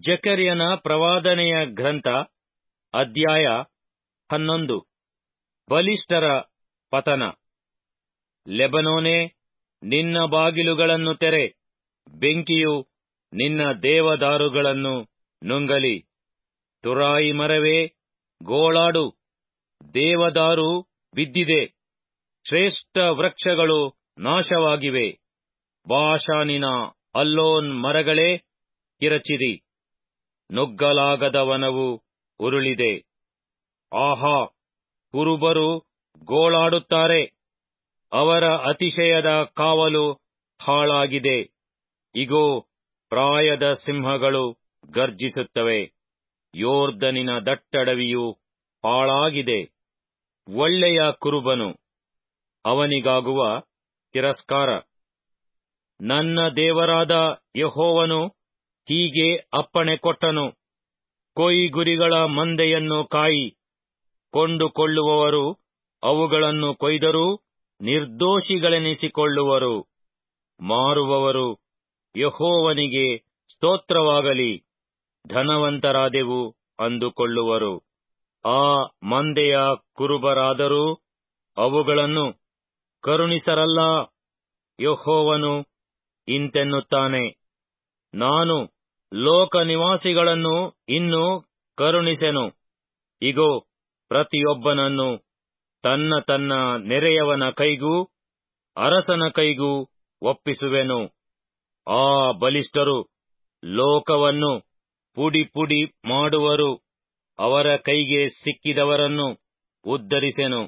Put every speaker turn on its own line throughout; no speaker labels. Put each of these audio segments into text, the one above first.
ಜಕರ್ಯನ ಪ್ರವಾದನೆಯ ಗ್ರಂಥ ಅಧ್ಯಾಯ ಹನ್ನೊಂದು ಬಲಿಷ್ಠರ ಪತನ ಲೆಬನೋನೇ ನಿನ್ನ ಬಾಗಿಲುಗಳನ್ನು ತೆರೆ ಬೆಂಕಿಯು ನಿನ್ನ ದೇವದಾರುಗಳನ್ನು ನುಂಗಲಿ ತುರಾಯಿ ಮರವೇ ಗೋಳಾಡು ದೇವದಾರು ಬಿದ್ದಿದೆ ಶ್ರೇಷ್ಠ ವೃಕ್ಷಗಳು ನಾಶವಾಗಿವೆ ಬಾಷಾನಿನ ಅಲ್ಲೋನ್ ಮರಗಳೇ ಕಿರಚಿರಿ ನುಗ್ಗಲಾಗದ ವನವು ಉರುಳಿದೆ ಆಹಾ ಕುರುಬರು ಗೋಳಾಡುತ್ತಾರೆ ಅವರ ಅತಿಶಯದ ಕಾವಲು ಹಾಳಾಗಿದೆ ಇಗೋ ಪ್ರಾಯದ ಸಿಂಹಗಳು ಗರ್ಜಿಸುತ್ತವೆ ಯೋರ್ದನಿನ ದಟ್ಟಡವಿಯು ಹಾಳಾಗಿದೆ ಒಳ್ಳೆಯ ಕುರುಬನು ಅವನಿಗಾಗುವ ತಿರಸ್ಕಾರ ನನ್ನ ದೇವರಾದ ಯಹೋವನು ಹೀಗೆ ಅಪ್ಪಣೆ ಕೊಟ್ಟನು ಕೊಯ್ಗುರಿಗಳ ಮಂದೆಯನ್ನು ಕಾಯಿ ಕೊಂಡುಕೊಳ್ಳುವವರು ಅವುಗಳನ್ನು ಕೊಯ್ದರೂ ನಿರ್ದೋಷಿಗಳೆನಿಸಿಕೊಳ್ಳುವರು ಮಾರುವವರು ಯಹೋವನಿಗೆ ಸ್ತೋತ್ರವಾಗಲಿ ಧನವಂತರಾದೆವು ಅಂದುಕೊಳ್ಳುವರು ಆ ಮಂದೆಯ ಕುರುಬರಾದರೂ ಅವುಗಳನ್ನು ಕರುಣಿಸರಲ್ಲ ಯಹೋವನು ಇಂತೆನ್ನುತ್ತಾನೆ ನಾನು ಲೋಕ ನಿವಾಸಿಗಳನ್ನು ಇನ್ನೂ ಕರುಣಿಸೆನು ಇಗೋ ಪ್ರತಿಯೊಬ್ಬನನ್ನು ತನ್ನ ತನ್ನ ನೆರೆಯವನ ಕೈಗೂ ಅರಸನ ಕೈಗೂ ಒಪ್ಪಿಸುವೆನು ಆ ಬಲಿಷ್ಠರು ಲೋಕವನ್ನು ಪುಡಿ ಪುಡಿ ಮಾಡುವರು ಅವರ ಕೈಗೆ ಸಿಕ್ಕಿದವರನ್ನು ಉದ್ಧರಿಸೆನು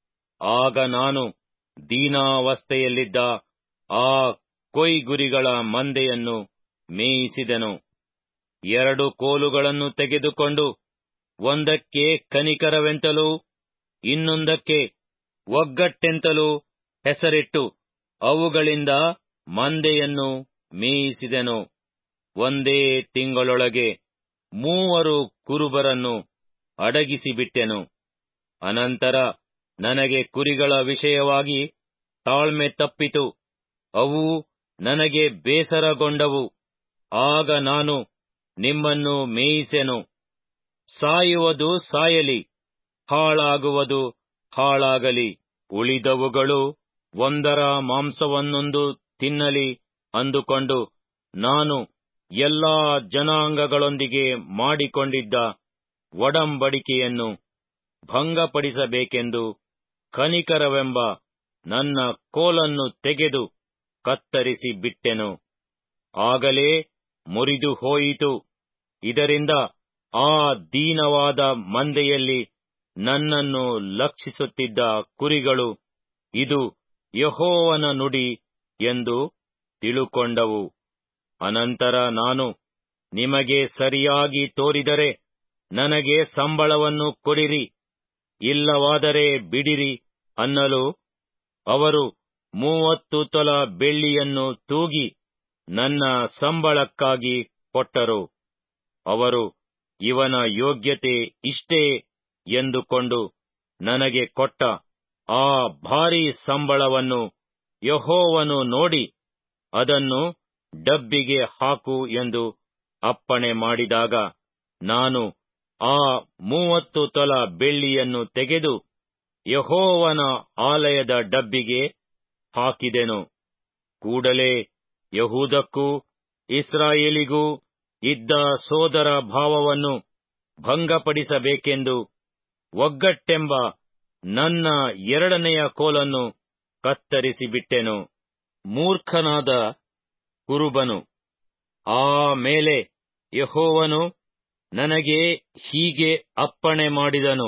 ಆಗ ನಾನು ದೀನಾವಸ್ಥೆಯಲ್ಲಿದ್ದ ಆ ಕೊಯ್ಗುರಿಗಳ ಮಂದೆಯನ್ನು ಮೇಯಿಸಿದೆನು ಎರಡು ಕೋಲುಗಳನ್ನು ತೆಗೆದುಕೊಂಡು ಒಂದಕ್ಕೆ ಕನಿಕರವೆಂತಲೂ ಇನ್ನೊಂದಕ್ಕೆ ಒಗ್ಗಟ್ಟೆಂತಲೂ ಹೆಸರಿಟ್ಟು ಅವುಗಳಿಂದ ಮಂದೆಯನ್ನು ಮೇಯಿಸಿದೆನು ಒಂದೇ ತಿಂಗಳೊಳಗೆ ಮೂವರು ಕುರುಬರನ್ನು ಅಡಗಿಸಿಬಿಟ್ಟೆನು ಅನಂತರ ನನಗೆ ಕುರಿಗಳ ವಿಷಯವಾಗಿ ತಾಳ್ಮೆ ತಪ್ಪಿತು ಅವು ನನಗೆ ಬೇಸರಗೊಂಡವು ಆಗ ನಾನು ನಿಮ್ಮನ್ನು ಮೇಯಿಸೆನು ಸಾಯುವುದು ಸಾಯಲಿ ಹಾಳಾಗುವುದು ಹಾಳಾಗಲಿ ಉಳಿದವುಗಳು ಒಂದರ ಮಾಂಸವನ್ನೊಂದು ತಿನ್ನಲಿ ಅಂದುಕೊಂಡು ನಾನು ಎಲ್ಲಾ ಜನಾಂಗಗಳೊಂದಿಗೆ ಮಾಡಿಕೊಂಡಿದ್ದ ಒಡಂಬಡಿಕೆಯನ್ನು ಭಂಗಪಡಿಸಬೇಕೆಂದು ಕನಿಕರವೆಂಬ ನನ್ನ ಕೋಲನ್ನು ತೆಗೆದು ಕತ್ತರಿಸಿ ಬಿಟ್ಟೆನು ಆಗಲೇ ಮುರಿದು ಹೋಯಿತು ಇದರಿಂದ ಆ ದೀನವಾದ ಮಂದೆಯಲ್ಲಿ ನನ್ನನ್ನು ಲಕ್ಷಿಸುತ್ತಿದ್ದ ಕುರಿಗಳು ಇದು ಯಹೋವನ ನುಡಿ ಎಂದು ತಿಳುಕೊಂಡವು ಅನಂತರ ನಾನು ನಿಮಗೆ ಸರಿಯಾಗಿ ತೋರಿದರೆ ನನಗೆ ಸಂಬಳವನ್ನು ಕೊಡಿರಿ ಇಲ್ಲವಾದರೆ ಬಿಡಿರಿ ಅನ್ನಲು ಅವರು ಮೂವತ್ತು ತೊಲ ಬೆಳ್ಳಿಯನ್ನು ತೂಗಿ ನನ್ನ ಸಂಬಳಕ್ಕಾಗಿ ಕೊಟ್ಟರು ಅವರು ಇವನ ಯೋಗ್ಯತೆ ಇಷ್ಟೇ ಎಂದುಕೊಂಡು ನನಗೆ ಕೊಟ್ಟ ಆ ಭಾರೀ ಸಂಬಳವನ್ನು ಯಹೋವನು ನೋಡಿ ಅದನ್ನು ಡಬ್ಬಿಗೆ ಹಾಕು ಎಂದು ಅಪ್ಪಣೆ ಮಾಡಿದಾಗ ನಾನು ಆ ಮೂವತ್ತು ತೊಲ ಬೆಳ್ಳಿಯನ್ನು ತೆಗೆದು ಯಹೋವನ ಆಲಯದ ಡಬ್ಬಿಗೆ ಹಾಕಿದೆನು ಕೂಡಲೇ ಯಹೂದಕ್ಕೂ ಇಸ್ರಾಯೇಲಿಗೂ ಇದ್ದ ಸೋದರ ಭಾವವನ್ನು ಭಂಗಪಡಿಸಬೇಕೆಂದು ಒಗ್ಗಟ್ಟೆಂಬ ನನ್ನ ಎರಡನೆಯ ಕೋಲನ್ನು ಕತ್ತರಿಸಿಬಿಟ್ಟೆನು ಮೂರ್ಖನಾದ ಕುರುಬನು ಆ ಮೇಲೆ ಯಹೋವನು ನನಗೆ ಹೀಗೆ ಅಪ್ಪಣೆ ಮಾಡಿದನು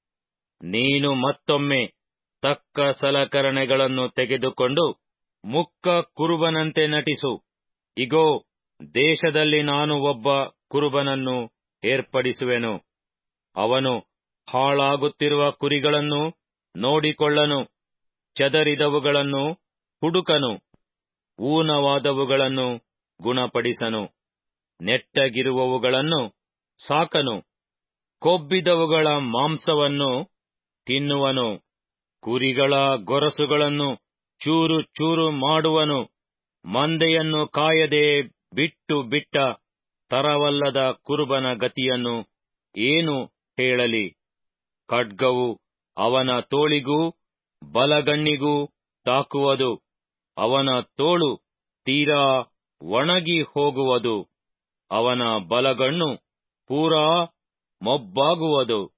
ನೀನು ಮತ್ತೊಮ್ಮೆ ತಕ್ಕ ಸಲಕರಣೆಗಳನ್ನು ತೆಗೆದುಕೊಂಡು ಮುಕ್ಕ ಕುರುಬನಂತೆ ನಟಿಸು ಇಗೋ ದೇಶದಲ್ಲಿ ನಾನು ಒಬ್ಬ ಕುರುಬನನ್ನು ಏರ್ಪಡಿಸುವೆನು ಅವನು ಹಾಳಾಗುತ್ತಿರುವ ಕುರಿಗಳನ್ನು ನೋಡಿಕೊಳ್ಳನು ಚದರಿದವುಗಳನ್ನು ಹುಡುಕನು ಊನವಾದವುಗಳನ್ನು ಗುಣಪಡಿಸನು ನೆಟ್ಟಗಿರುವವುಗಳನ್ನು ಸಾಕನು ಕೊಬ್ಬಿದವುಗಳ ಮಾಂಸವನ್ನು ತಿನ್ನುವನು ಕುರಿಗಳ ಗೊರಸುಗಳನ್ನು ಚೂರು ಚೂರು ಮಾಡುವನು ಮಂದೆಯನ್ನು ಕಾಯದೆ ಬಿಟ್ಟು ಬಿಟ್ಟ ತರವಲ್ಲದ ಕುರುಬನ ಗತಿಯನ್ನು ಏನು ಹೇಳಲಿ ಖಡ್ಗವು ಅವನ ತೋಳಿಗೂ ಬಲಗಣ್ಣಿಗೂ ತಾಕುವುದು ಅವನ ತೋಳು ತೀರಾ ಒಣಗಿ ಹೋಗುವುದು ಅವನ ಬಲಗಣ್ಣು ಪೂರಾ ಮೊಬ್ಬಾಗುವುದು